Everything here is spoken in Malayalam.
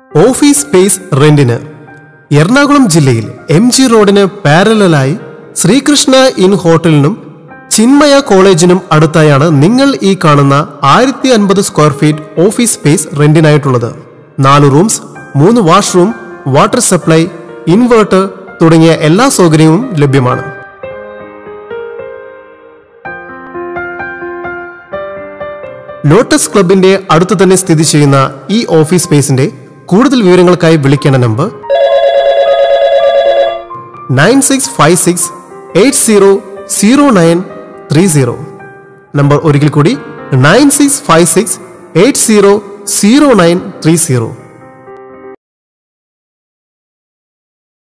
ഓഫീസ് സ്പേസ് റെന്റിന് എറണാകുളം ജില്ലയിൽ എം ജി റോഡിന് പാരലായി ശ്രീകൃഷ്ണ ഇൻ ഹോട്ടലിനും ചിന്മയ കോളേജിനും അടുത്തായാണ് നിങ്ങൾ ഈ കാണുന്ന ആയിരത്തി അൻപത് സ്ക്വയർ ഫീറ്റ് ഓഫീസ് സ്പേസ് റെന്റിനായിട്ടുള്ളത് നാല് റൂംസ് മൂന്ന് വാഷ്റൂം വാട്ടർ സപ്ലൈ ഇൻവേർട്ടർ തുടങ്ങിയ എല്ലാ സൗകര്യവും ലഭ്യമാണ് ലോട്ടസ് ക്ലബിന്റെ അടുത്ത് തന്നെ സ്ഥിതി ചെയ്യുന്ന ഈ ഓഫീസ് സ്പേസിന്റെ കൂടുതൽ വിവരങ്ങൾക്കായി വിളിക്കേണ്ട number nine six five six eight zero zero nine three zero number ഒരിക്കൽ കൂടി nine six five six eight zero zero nine three zero